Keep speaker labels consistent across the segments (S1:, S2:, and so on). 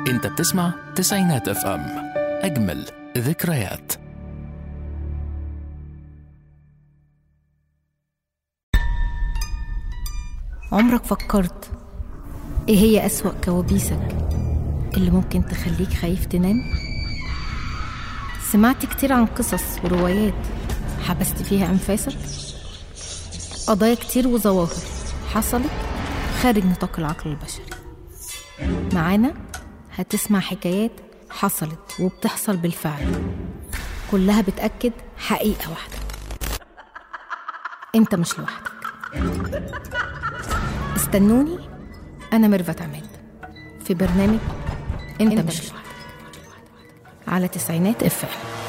S1: انت بتسمع تسعينات اف ام اجمل ذكريات
S2: عمرك فكرت ايه هي أسوأ كوابيسك اللي ممكن تخليك خايف تنام؟ سمعت كتير عن قصص وروايات حبست فيها أنفاسك؟ قضايا كتير وظواهر حصلت خارج نطاق العقل البشري معانا هتسمع حكايات حصلت وبتحصل بالفعل كلها بتأكد حقيقة واحدة انت مش لوحدك استنوني أنا ميرفت عماد في برنامج أنت, انت مش لوحدك على تسعينات اف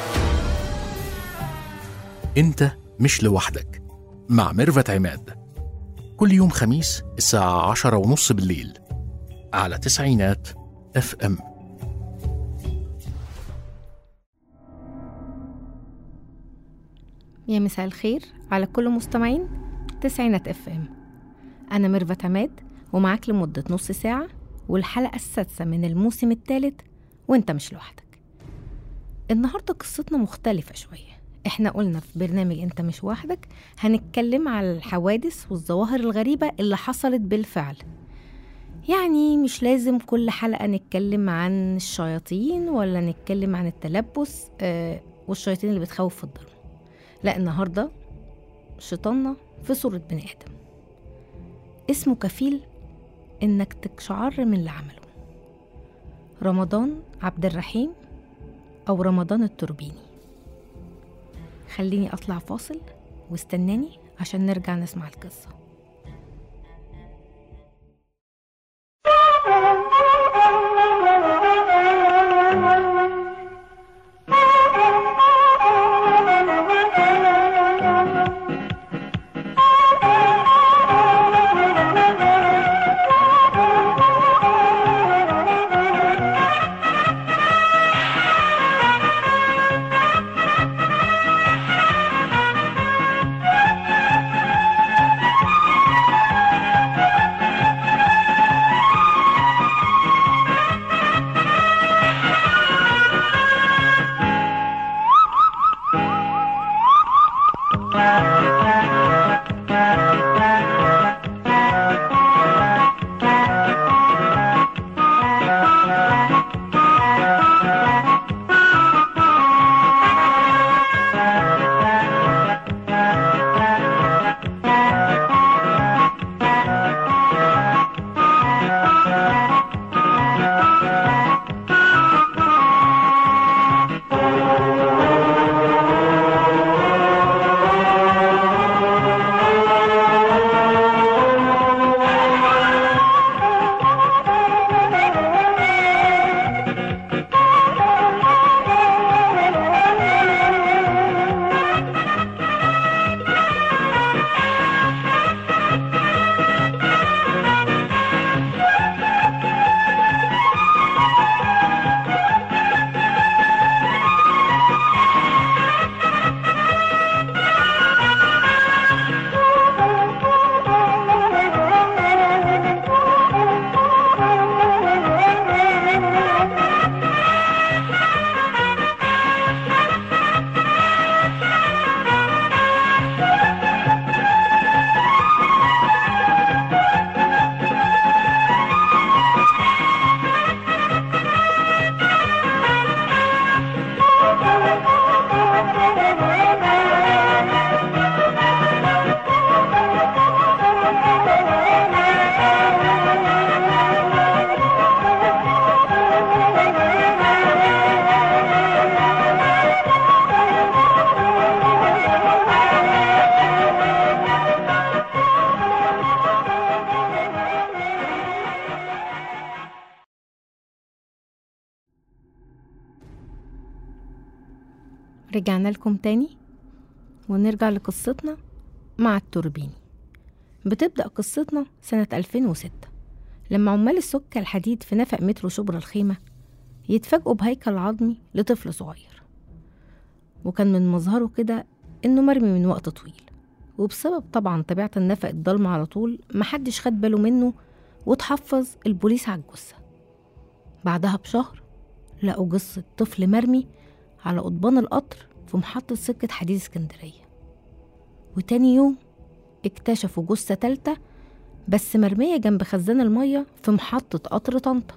S1: انت مش لوحدك مع ميرفت عماد كل يوم خميس الساعة عشرة ونص بالليل على تسعينات اف ام
S2: يا مساء الخير على كل مستمعين تسعينات اف ام أنا ميرفت عماد ومعاك لمدة نص ساعة والحلقة السادسة من الموسم الثالث وانت مش لوحدك النهاردة قصتنا مختلفة شوية احنا قلنا في برنامج انت مش وحدك هنتكلم على الحوادث والظواهر الغريبة اللي حصلت بالفعل يعني مش لازم كل حلقة نتكلم عن الشياطين ولا نتكلم عن التلبس آه والشياطين اللي بتخوف في الضلمة لا النهاردة شيطاننا في صورة بني آدم اسمه كفيل إنك تقشعر من اللي عمله رمضان عبد الرحيم أو رمضان التربيني خليني أطلع فاصل واستناني عشان نرجع نسمع القصة رجعنا لكم تاني ونرجع لقصتنا مع التوربيني بتبدأ قصتنا سنة 2006 لما عمال السكة الحديد في نفق مترو شبرا الخيمة يتفاجئوا بهيكل عظمي لطفل صغير وكان من مظهره كده إنه مرمي من وقت طويل وبسبب طبعا طبيعة النفق الضلمة على طول محدش خد باله منه وتحفظ البوليس على الجثة بعدها بشهر لقوا جثة طفل مرمي على قضبان القطر في محطة سكة حديد اسكندرية وتاني يوم اكتشفوا جثة تالتة بس مرمية جنب خزان المية في محطة قطر طنطا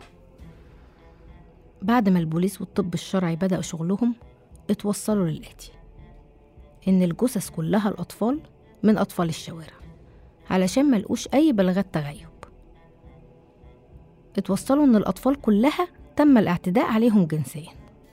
S2: بعد ما البوليس والطب الشرعي بدأوا شغلهم اتوصلوا للآتي إن الجثث كلها الأطفال من أطفال الشوارع علشان ملقوش أي بلاغات تغيب اتوصلوا إن الأطفال كلها تم الاعتداء عليهم جنسيا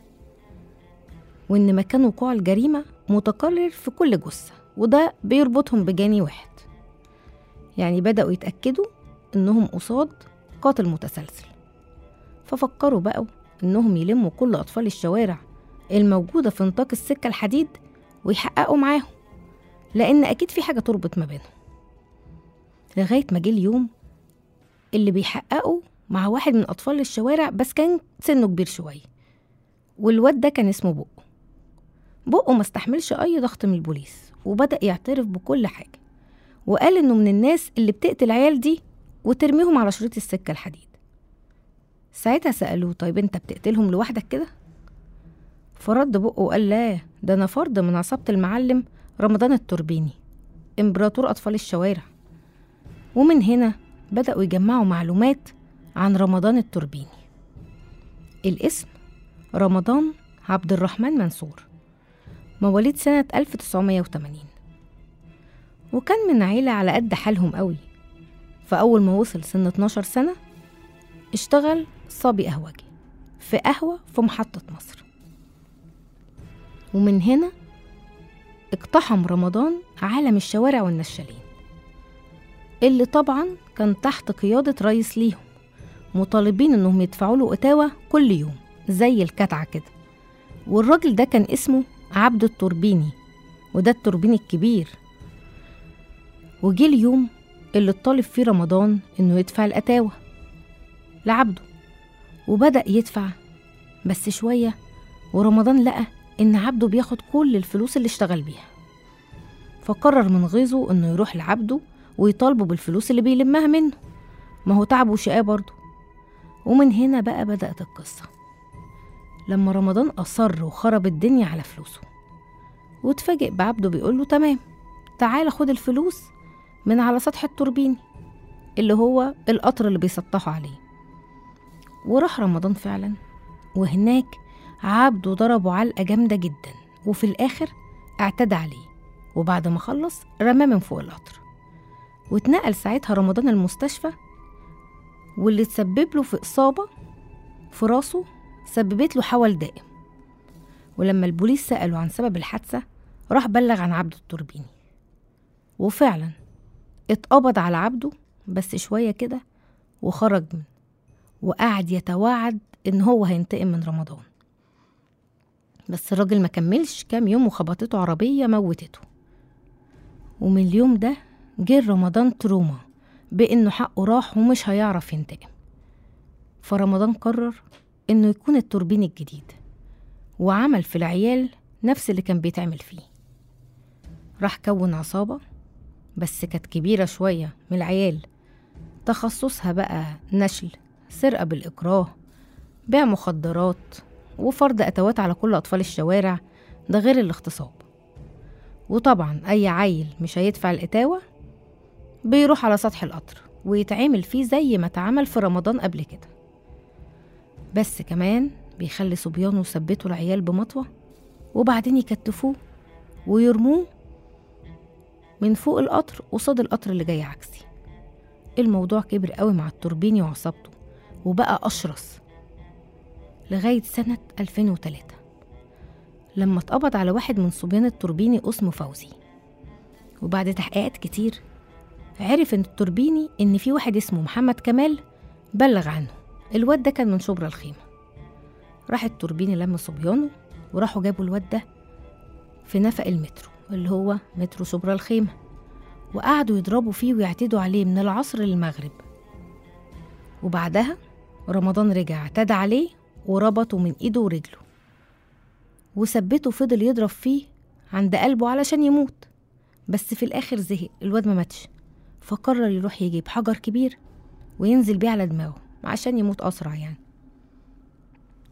S2: وإن مكان وقوع الجريمة متكرر في كل جثة وده بيربطهم بجاني واحد يعني بدأوا يتأكدوا إنهم قصاد قاتل متسلسل ففكروا بقوا إنهم يلموا كل أطفال الشوارع الموجودة في نطاق السكة الحديد ويحققوا معاهم لأن أكيد في حاجة تربط ما بينهم لغاية ما جه اليوم اللي بيحققوا مع واحد من أطفال الشوارع بس كان سنه كبير شوية والواد ده كان اسمه بقه بقه ما استحملش أي ضغط من البوليس وبدأ يعترف بكل حاجة وقال إنه من الناس اللي بتقتل العيال دي وترميهم على شريط السكة الحديد ساعتها سألوه طيب أنت بتقتلهم لوحدك كده؟ فرد بقه وقال لا ده أنا فرد من عصابة المعلم رمضان التربيني إمبراطور أطفال الشوارع ومن هنا بدأوا يجمعوا معلومات عن رمضان التربيني الاسم رمضان عبد الرحمن منصور مواليد سنة 1980 وكان من عيلة على قد حالهم قوي فأول ما وصل سن 12 سنة اشتغل صبي قهوجي في قهوة في محطة مصر ومن هنا اقتحم رمضان عالم الشوارع والنشالين اللي طبعا كان تحت قيادة رئيس ليهم مطالبين انهم يدفعوا له اتاوة كل يوم زي الكتعة كده والراجل ده كان اسمه عبد التوربيني وده التوربيني الكبير وجه اليوم اللي اتطالب فيه رمضان انه يدفع الاتاوة لعبده وبدأ يدفع بس شوية ورمضان لقى إن عبده بياخد كل الفلوس اللي اشتغل بيها فقرر من غيظه إنه يروح لعبده ويطالبه بالفلوس اللي بيلمها منه ما هو تعب وشقاه برضه ومن هنا بقى بدأت القصة لما رمضان أصر وخرب الدنيا على فلوسه واتفاجئ بعبده بيقوله تمام تعال خد الفلوس من على سطح التوربيني اللي هو القطر اللي بيسطحوا عليه وراح رمضان فعلا وهناك عبده ضربه علقة جامدة جدا وفي الآخر اعتدى عليه وبعد ما خلص رماه من فوق القطر واتنقل ساعتها رمضان المستشفى واللي تسبب له في إصابة في راسه سببت له حول دائم ولما البوليس سأله عن سبب الحادثة راح بلغ عن عبده التوربيني وفعلا اتقبض على عبده بس شوية كده وخرج من وقعد يتوعد إن هو هينتقم من رمضان بس الراجل ما كملش كام يوم وخبطته عربية موتته ومن اليوم ده جه رمضان تروما بإنه حقه راح ومش هيعرف ينتقم فرمضان قرر إنه يكون التوربين الجديد وعمل في العيال نفس اللي كان بيتعمل فيه راح كون عصابة بس كانت كبيرة شوية من العيال تخصصها بقى نشل سرقة بالإكراه بيع مخدرات وفرض أتوات على كل أطفال الشوارع ده غير الاغتصاب وطبعا أي عيل مش هيدفع الإتاوة بيروح على سطح القطر ويتعامل فيه زي ما اتعمل في رمضان قبل كده بس كمان بيخلي صبيانه يثبتوا العيال بمطوة وبعدين يكتفوه ويرموه من فوق القطر قصاد القطر اللي جاي عكسي الموضوع كبر قوي مع التوربيني وعصابته وبقى أشرس لغاية سنة 2003 لما اتقبض على واحد من صبيان التوربيني اسمه فوزي وبعد تحقيقات كتير عرف ان التوربيني ان في واحد اسمه محمد كمال بلغ عنه الواد ده كان من شبرا الخيمة راح التوربيني لم صبيانه وراحوا جابوا الواد ده في نفق المترو اللي هو مترو شبرا الخيمة وقعدوا يضربوا فيه ويعتدوا عليه من العصر للمغرب وبعدها رمضان رجع اعتدى عليه وربطه من ايده ورجله وثبته فضل يضرب فيه عند قلبه علشان يموت بس في الاخر زهق الواد ما ماتش فقرر يروح يجيب حجر كبير وينزل بيه على دماغه عشان يموت اسرع يعني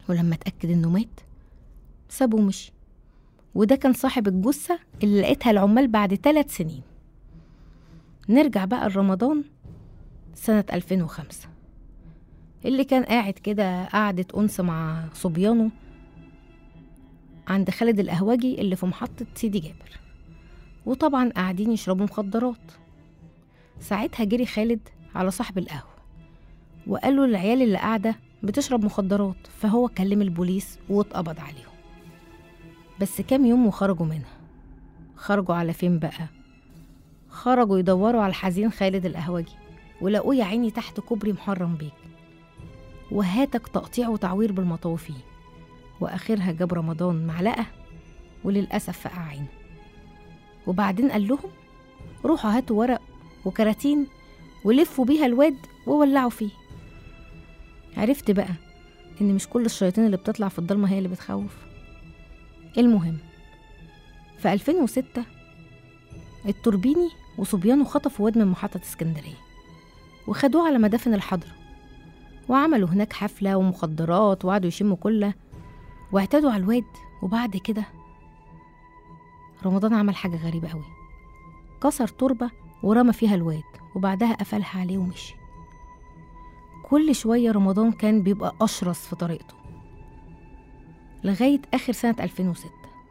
S2: ولما اتأكد إنه مات سابه ومشي وده كان صاحب الجثة اللي لقيتها العمال بعد ثلاث سنين نرجع بقى لرمضان سنة 2005 اللي كان قاعد كده قعدة أنس مع صبيانه عند خالد القهوجي اللي في محطة سيدي جابر وطبعا قاعدين يشربوا مخدرات ساعتها جري خالد على صاحب القهوة وقال له العيال اللي قاعدة بتشرب مخدرات فهو كلم البوليس واتقبض عليهم بس كام يوم وخرجوا منها خرجوا على فين بقى خرجوا يدوروا على الحزين خالد القهوجي ولقوه يا عيني تحت كوبري محرم بيك وهاتك تقطيع وتعوير بالمطوفين واخرها جاب رمضان معلقه وللاسف فقع عينه وبعدين قال لهم روحوا هاتوا ورق وكراتين ولفوا بيها الواد وولعوا فيه عرفت بقى ان مش كل الشياطين اللي بتطلع في الضلمه هي اللي بتخوف المهم في 2006 التوربيني وصبيانه خطفوا واد من محطة اسكندرية وخدوه على مدافن الحضرة وعملوا هناك حفلة ومخدرات وقعدوا يشموا كله واعتدوا على الواد وبعد كده رمضان عمل حاجة غريبة قوي كسر تربة ورمى فيها الواد وبعدها قفلها عليه ومشي كل شوية رمضان كان بيبقى أشرس في طريقته لغاية آخر سنة 2006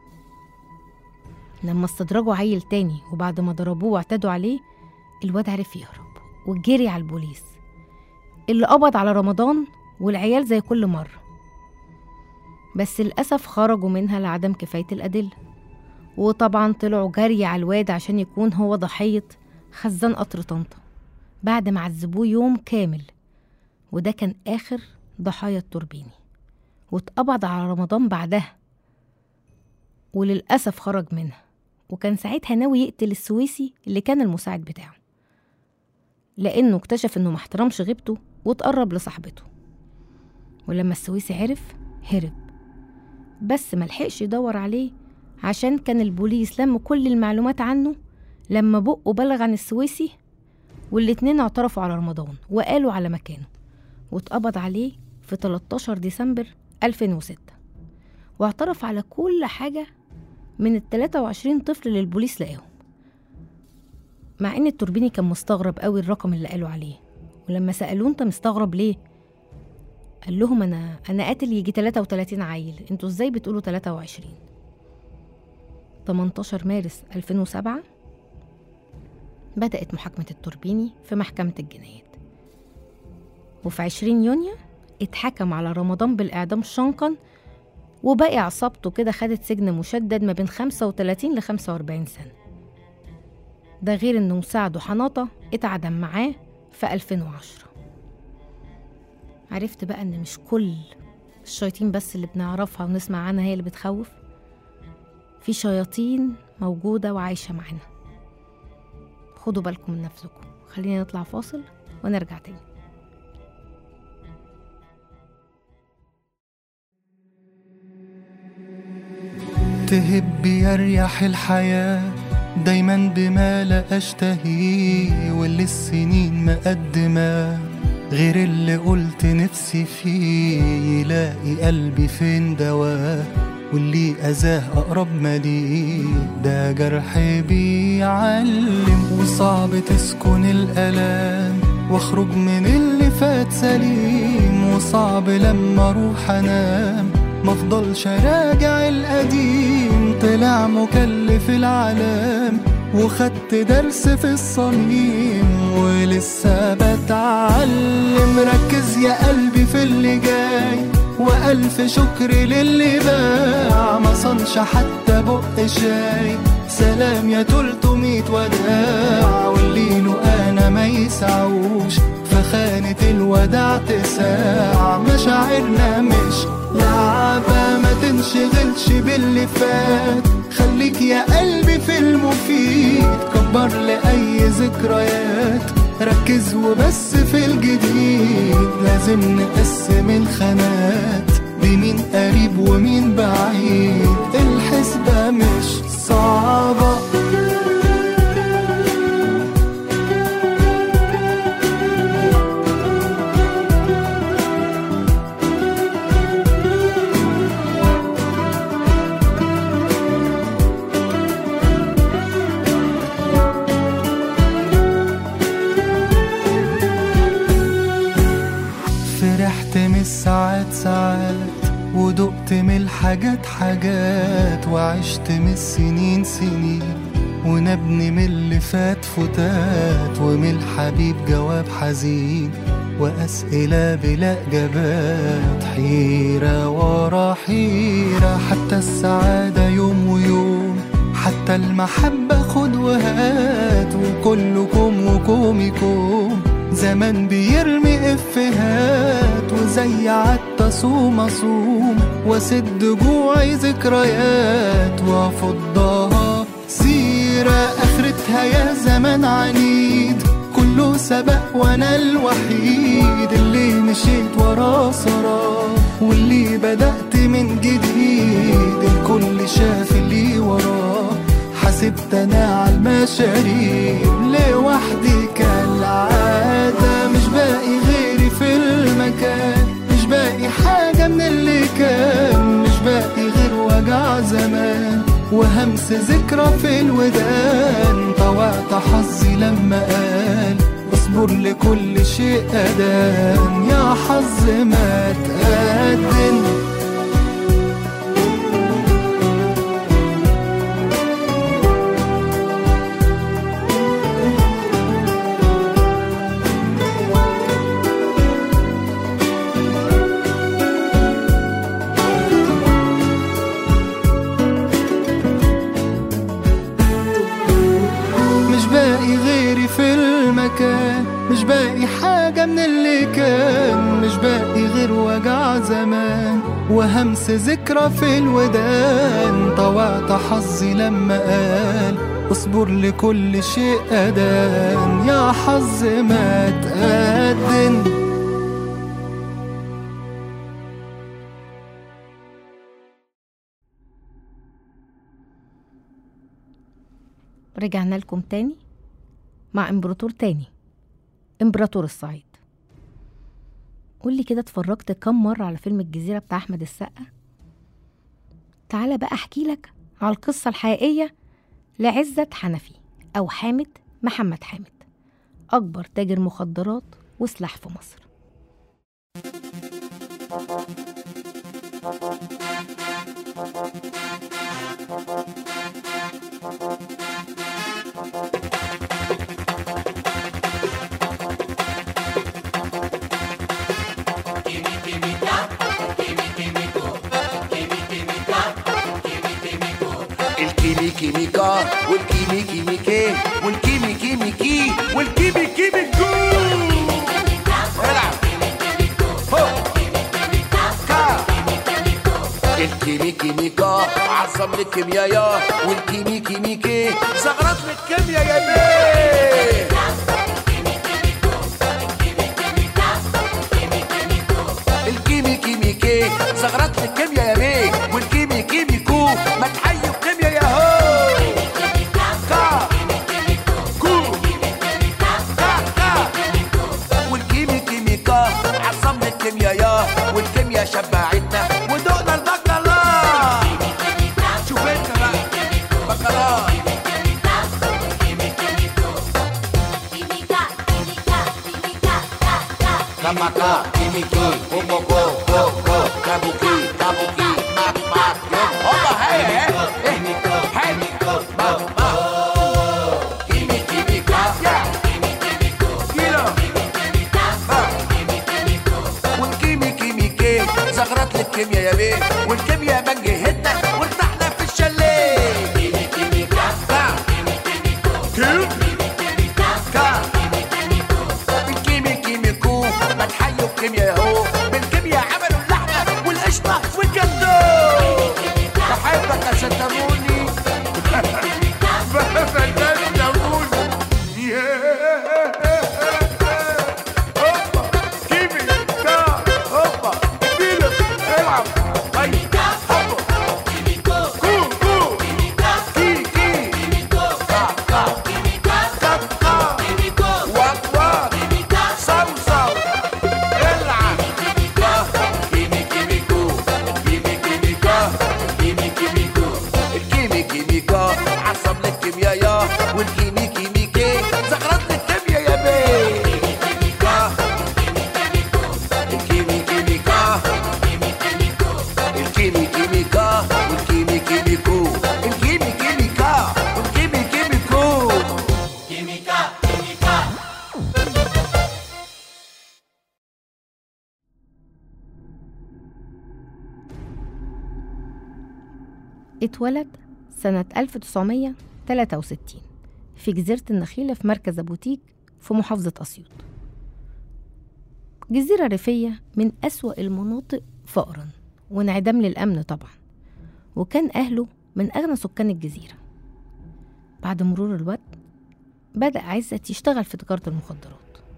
S2: لما استدرجوا عيل تاني وبعد ما ضربوه واعتدوا عليه الواد عرف يهرب وجري على البوليس اللي قبض على رمضان والعيال زي كل مرة بس للأسف خرجوا منها لعدم كفاية الأدلة وطبعا طلعوا جري على الواد عشان يكون هو ضحية خزان قطر طنطا بعد ما عذبوه يوم كامل وده كان آخر ضحايا التوربيني واتقبض على رمضان بعدها وللأسف خرج منها وكان ساعتها ناوي يقتل السويسي اللي كان المساعد بتاعه لأنه اكتشف إنه محترمش غيبته واتقرب لصاحبته ولما السويسي عرف هرب بس ملحقش يدور عليه عشان كان البوليس لم كل المعلومات عنه لما بقه بلغ عن السويسي والاتنين اعترفوا على رمضان وقالوا على مكانه واتقبض عليه في 13 ديسمبر 2006 واعترف على كل حاجة من ال 23 طفل اللي البوليس لقاهم مع ان التوربيني كان مستغرب قوي الرقم اللي قالوا عليه ولما سألوه انت مستغرب ليه قال لهم انا انا قاتل يجي 33 عيل انتوا ازاي بتقولوا 23 18 مارس 2007 بدأت محاكمة التوربيني في محكمة الجنايات وفي 20 يونيو اتحكم على رمضان بالإعدام شنقا وباقي عصابته كده خدت سجن مشدد ما بين 35 ل 45 سنة ده غير إنه مساعده حناطة اتعدم معاه في 2010 عرفت بقى إن مش كل الشياطين بس اللي بنعرفها ونسمع عنها هي اللي بتخوف في شياطين موجودة وعايشة معانا خدوا بالكم من نفسكم خلينا نطلع فاصل ونرجع تاني
S3: تهب يريح الحياة دايما بما لا أشتهيه واللي السنين مقدمة غير اللي قلت نفسي فيه يلاقي قلبي فين دواه واللي أذاه أقرب ما ليه ده جرح بيعلم وصعب تسكن الألام واخرج من اللي فات سليم وصعب لما اروح انام مفضلش راجع القديم طلع مكلف العالم وخدت درس في الصميم ولسه بتعلم ركز يا قلبي في اللي جاي وألف شكر للي باع ما صنش حتى بق شاي سلام يا تلتمية وداع واللي له أنا ما يسعوش فخانة الوداع تساع مشاعرنا مش لعبة ما تنشغلش باللي فات خليك يا قلبي في المفيد كبر لأي ذكريات ركز وبس في الجديد لازم نقسم الخانات بمين قريب ومين بعيد الحسبة مش صعبة عشت من الساعات ساعات ودقت من الحاجات حاجات وعشت من السنين سنين ونبني من اللي فات فتات ومن الحبيب جواب حزين وأسئلة بلا إجابات حيرة ورا حيرة حتى السعادة يوم ويوم حتى المحبة خد وهات وكلكم وكومكم زمان بيرمي افهات وزي عدت صوم اصوم واسد جوعي ذكريات وافضها سيرة اخرتها يا زمان عنيد كله سبق وانا الوحيد اللي مشيت وراه سراه واللي بدأت من جديد الكل شاف اللي وراه حسبت انا على المشاريب لوحدي كالعادة مش باقي غيري في المكان مش باقي حاجة من اللي كان مش باقي غير وجع زمان وهمس ذكرى في الودان طوعت حظي لما قال اصبر لكل شيء أدان يا حظ ما تقدم مش باقي غيري في المكان مش باقي حاجة من اللي كان مش باقي غير وجع زمان وهمس ذكرى في الودان طوعت حظي لما قال اصبر لكل شيء أدان يا حظ ما تقدم
S2: رجعنا لكم تاني مع امبراطور تاني امبراطور الصعيد قولي كده اتفرجت كم مرة على فيلم الجزيرة بتاع أحمد السقا تعالى بقى أحكي لك على القصة الحقيقية لعزت حنفي أو حامد محمد حامد أكبر تاجر مخدرات وسلاح في مصر
S4: الكيمي كيميكا والكيمي كيميكي والكيمي كيميكي والكيمي كيميكو العب هو. كا. الكيمي كيميكا عظم لك كيميايا والكيمي كيميكي زغرت لك كيميا يا بيه الكيمي كيميكي زغرت لك كيميا يا بيه والكيمي كيميكو ما تحيوا كيميا يا هو كا كو كا كا والكيمي كيميكا عظم لك كيميا يا والكيميا شبعتنا ودقنا البكلا شوف انت بقى بكلا Kamaka, kimiki, kumoko, koko, kabuki, kabuki, mak, mak, yo. Opa, hey, hey, hey, hey, mak, mak. Kimi, kimi, kasya. Kilo. mak. والكيمي كيمي كي زغرت لك كيميا يا بيه والكيميا من جهتنا وارتحنا في الشلال كيمي كيمي كا كيمي كا بالكيمي كيميكو ما تحيوا الكيمياء اهو بالكيمياء عملوا اللحمه والقشطه والجندو بحبك يا شتموني فنان شتموني هوبا كيمي كا هوبا اديله العب هاي هوبا كو كو كي كي كا كا كا كا واك واك صو صو العب
S2: اتولد سنة 1963 في جزيرة النخيلة في مركز أبوتيك في محافظة أسيوط جزيرة ريفية من أسوأ المناطق فقرا وانعدام للأمن طبعا وكان أهله من أغنى سكان الجزيرة بعد مرور الوقت بدأ عزت يشتغل في تجارة المخدرات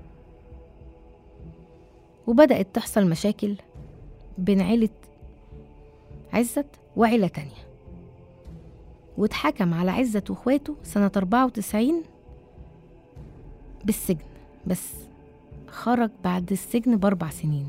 S2: وبدأت تحصل مشاكل بين عيلة عزت وعيلة تانية واتحكم على عزت واخواته سنة 94 بالسجن بس خرج بعد السجن بأربع سنين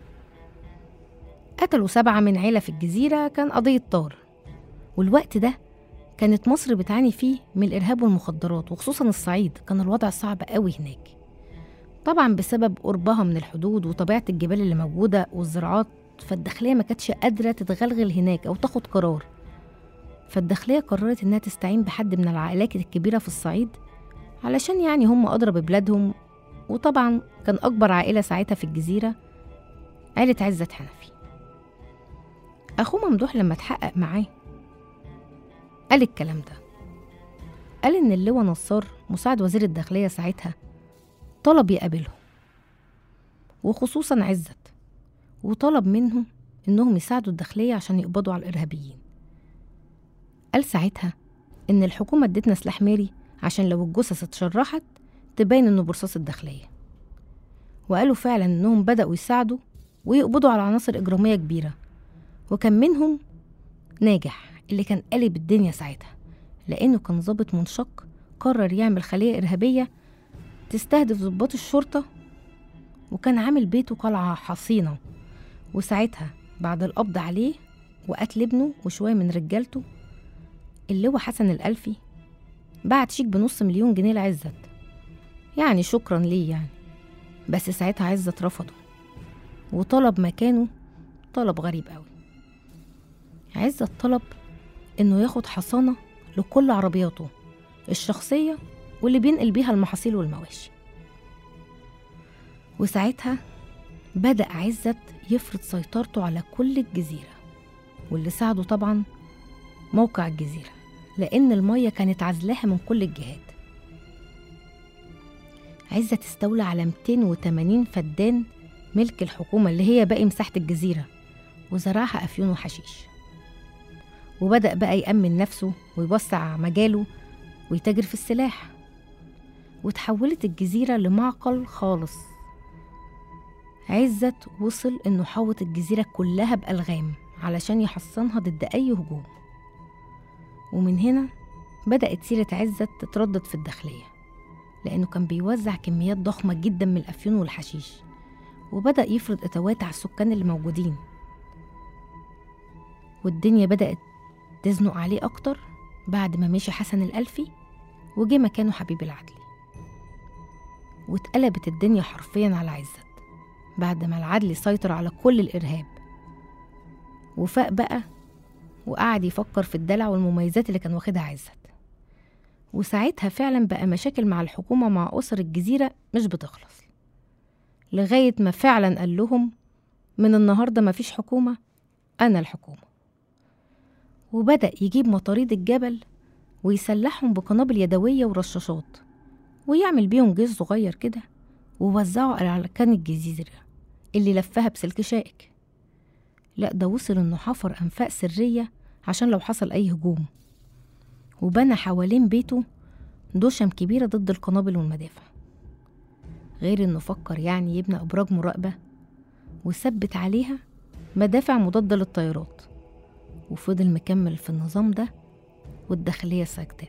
S2: قتلوا سبعة من عيلة في الجزيرة كان قضية طار والوقت ده كانت مصر بتعاني فيه من الإرهاب والمخدرات وخصوصا الصعيد كان الوضع صعب قوي هناك طبعا بسبب قربها من الحدود وطبيعة الجبال اللي موجودة والزراعات فالداخلية ما كانتش قادرة تتغلغل هناك أو تاخد قرار فالداخلية قررت إنها تستعين بحد من العائلات الكبيرة في الصعيد علشان يعني هم أدرى ببلادهم وطبعا كان أكبر عائلة ساعتها في الجزيرة عيلة عزت حنفي أخوه ممدوح لما اتحقق معاه قال الكلام ده قال إن اللواء نصار مساعد وزير الداخلية ساعتها طلب يقابلهم وخصوصا عزت وطلب منهم إنهم يساعدوا الداخلية عشان يقبضوا على الإرهابيين قال ساعتها إن الحكومة ادتنا سلاح ميري عشان لو الجثث اتشرحت تبين إنه برصاص الداخلية وقالوا فعلا إنهم بدأوا يساعدوا ويقبضوا على عناصر إجرامية كبيرة وكان منهم ناجح اللي كان قلب الدنيا ساعتها لأنه كان ضابط منشق قرر يعمل خلية إرهابية تستهدف ضباط الشرطة وكان عامل بيته قلعة حصينة وساعتها بعد القبض عليه وقتل ابنه وشوية من رجالته اللواء حسن الألفي بعت شيك بنص مليون جنيه لعزت يعني شكرا ليه يعني بس ساعتها عزت رفضه وطلب مكانه طلب غريب قوي عزت طلب انه ياخد حصانة لكل عربياته الشخصية واللي بينقل بيها المحاصيل والمواشي وساعتها بدأ عزت يفرض سيطرته على كل الجزيرة واللي ساعده طبعا موقع الجزيرة لأن المية كانت عزلاها من كل الجهات عزت استولى على 280 فدان ملك الحكومة اللي هي باقي مساحة الجزيرة وزرعها أفيون وحشيش وبدأ بقى يأمن نفسه ويوسع مجاله ويتاجر في السلاح وتحولت الجزيرة لمعقل خالص عزت وصل إنه حوط الجزيرة كلها بألغام علشان يحصنها ضد أي هجوم ومن هنا بدأت سيرة عزت تتردد في الداخلية لأنه كان بيوزع كميات ضخمة جدا من الأفيون والحشيش وبدأ يفرض إتوات على السكان اللي موجودين والدنيا بدأت تزنق عليه أكتر بعد ما مشي حسن الألفي وجه مكانه حبيب العدلي واتقلبت الدنيا حرفيا على عزت بعد ما العدل سيطر على كل الإرهاب وفاق بقى وقعد يفكر في الدلع والمميزات اللي كان واخدها عزت وساعتها فعلا بقى مشاكل مع الحكومة مع أسر الجزيرة مش بتخلص لغاية ما فعلا قال لهم من النهاردة مفيش حكومة أنا الحكومة وبدأ يجيب مطاريد الجبل ويسلحهم بقنابل يدوية ورشاشات ويعمل بيهم جيش صغير كده ووزعه على أركان الجزيرة اللي لفها بسلك شائك لا ده وصل إنه حفر أنفاق سرية عشان لو حصل أي هجوم وبنى حوالين بيته دوشم كبيرة ضد القنابل والمدافع غير إنه فكر يعني يبني أبراج مراقبة وثبت عليها مدافع مضادة للطيارات وفضل مكمل في النظام ده والداخلية ساكتة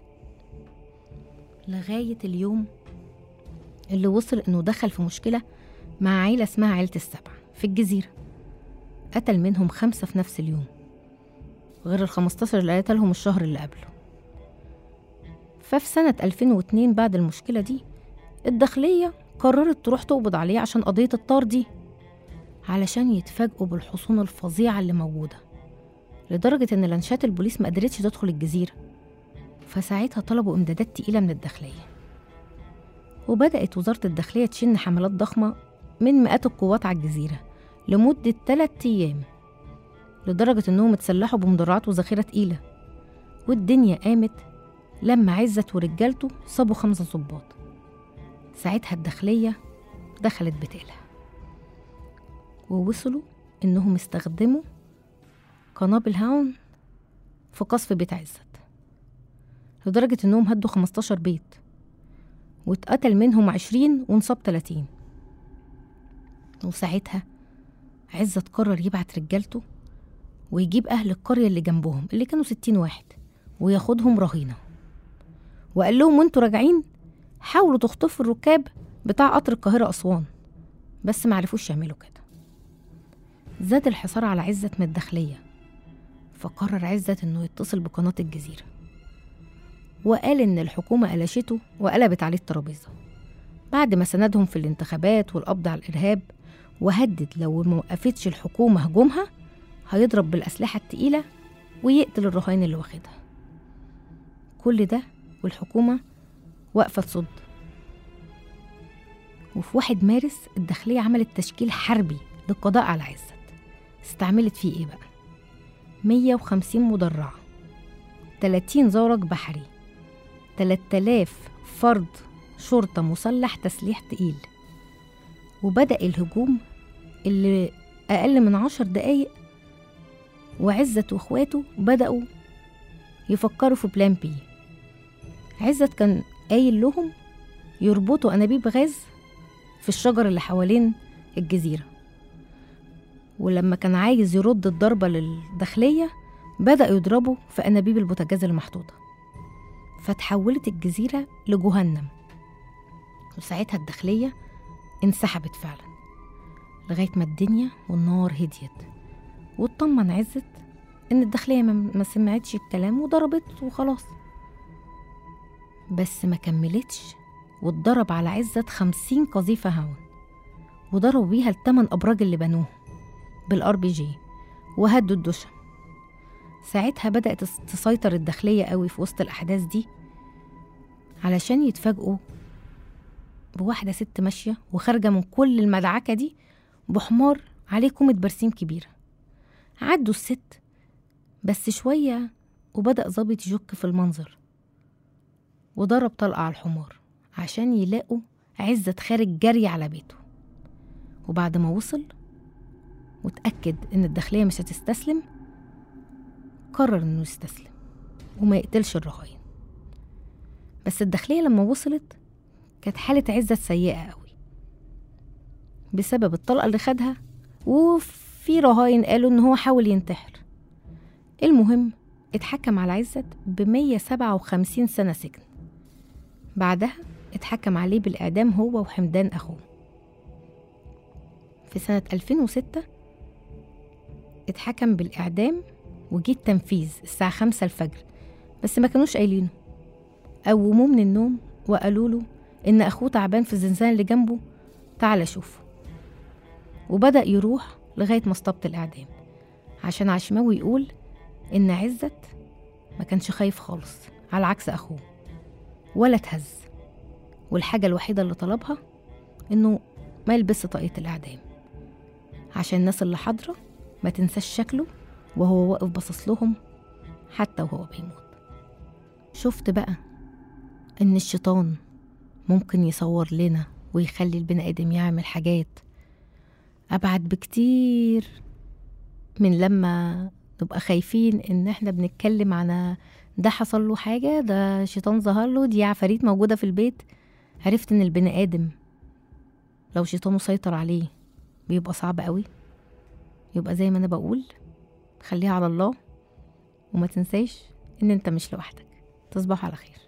S2: لغاية اليوم اللي وصل إنه دخل في مشكلة مع عيلة اسمها عيلة السبع في الجزيرة قتل منهم خمسة في نفس اليوم غير الخمستاشر اللي قتلهم الشهر اللي قبله ففي سنة 2002 بعد المشكلة دي الداخلية قررت تروح تقبض عليه عشان قضية الطار دي علشان يتفاجئوا بالحصون الفظيعة اللي موجودة لدرجة إن لانشات البوليس ما قدرتش تدخل الجزيرة فساعتها طلبوا إمدادات تقيلة من الداخلية وبدأت وزارة الداخلية تشن حملات ضخمة من مئات القوات على الجزيرة لمدة تلات أيام لدرجة إنهم اتسلحوا بمدرعات وذخيرة تقيلة والدنيا قامت لما عزت ورجالته صابوا خمسة ظباط ساعتها الداخلية دخلت بتقلها ووصلوا إنهم استخدموا قنابل هاون في قصف بيت عزت لدرجة إنهم هدوا 15 بيت واتقتل منهم 20 وانصاب 30 وساعتها عزت قرر يبعت رجالته ويجيب أهل القرية اللي جنبهم اللي كانوا 60 واحد وياخدهم رهينة وقال لهم وانتوا راجعين حاولوا تخطفوا الركاب بتاع قطر القاهرة أسوان بس معرفوش يعملوا كده زاد الحصار على عزت من الداخلية فقرر عزت إنه يتصل بقناة الجزيرة وقال إن الحكومة قلشته وقلبت عليه الترابيزة بعد ما سندهم في الانتخابات والقبض على الإرهاب وهدد لو ما وقفتش الحكومة هجومها هيضرب بالأسلحة التقيلة ويقتل الرهائن اللي واخدها كل ده والحكومة واقفة تصد وفي واحد مارس الداخلية عملت تشكيل حربي للقضاء على عزت استعملت فيه ايه بقى 150 مدرعة 30 زورق بحري 3000 فرد شرطة مسلح تسليح تقيل وبدأ الهجوم اللي أقل من عشر دقايق وعزت واخواته بدأوا يفكروا في بلان بي عزت كان قايل لهم يربطوا أنابيب غاز في الشجر اللي حوالين الجزيرة ولما كان عايز يرد الضربة للداخلية بدأ يضربوا في أنابيب البوتاجاز المحطوطة فتحولت الجزيرة لجهنم وساعتها الداخلية انسحبت فعلا لغاية ما الدنيا والنار هديت واطمن عزت إن الداخلية ما ما سمعتش الكلام وضربت وخلاص بس ما كملتش واتضرب على عزت خمسين قذيفة هون وضربوا بيها التمن أبراج اللي بنوه بالار بي جي وهدوا الدشم ساعتها بدأت تسيطر الداخلية قوي في وسط الأحداث دي علشان يتفاجئوا بواحدة ست ماشية وخارجة من كل المدعكة دي بحمار عليه كومة برسيم كبيرة عدوا الست بس شوية وبدأ ظابط يشك في المنظر وضرب طلقة على الحمار عشان يلاقوا عزت خارج جري على بيته وبعد ما وصل وتأكد إن الداخلية مش هتستسلم قرر إنه يستسلم وما يقتلش الرهاين بس الداخلية لما وصلت كانت حالة عزت سيئة قوي بسبب الطلقة اللي خدها وفي رهاين قالوا إن هو حاول ينتحر المهم اتحكم على عزت بمية سبعة وخمسين سنة سجن بعدها اتحكم عليه بالإعدام هو وحمدان أخوه في سنة 2006 اتحكم بالإعدام وجه التنفيذ الساعة خمسة الفجر بس ما كانوش قايلينه قوموه من النوم وقالوا له إن أخوه تعبان في الزنزانة اللي جنبه تعال شوفه وبدأ يروح لغاية مصطبة الإعدام عشان عشماوي يقول إن عزت ما كانش خايف خالص على عكس أخوه ولا اتهز والحاجة الوحيدة اللي طلبها إنه ما يلبسش طاقية الإعدام عشان الناس اللي حاضرة ما تنساش شكله وهو واقف باصص لهم حتى وهو بيموت شفت بقى إن الشيطان ممكن يصور لنا ويخلي البني آدم يعمل حاجات أبعد بكتير من لما نبقى خايفين إن إحنا بنتكلم عن ده حصل له حاجة ده شيطان ظهر له دي عفاريت موجودة في البيت عرفت إن البني آدم لو شيطانه سيطر عليه بيبقى صعب قوي يبقى زي ما أنا بقول خليها على الله وما تنساش إن أنت مش لوحدك تصبح على خير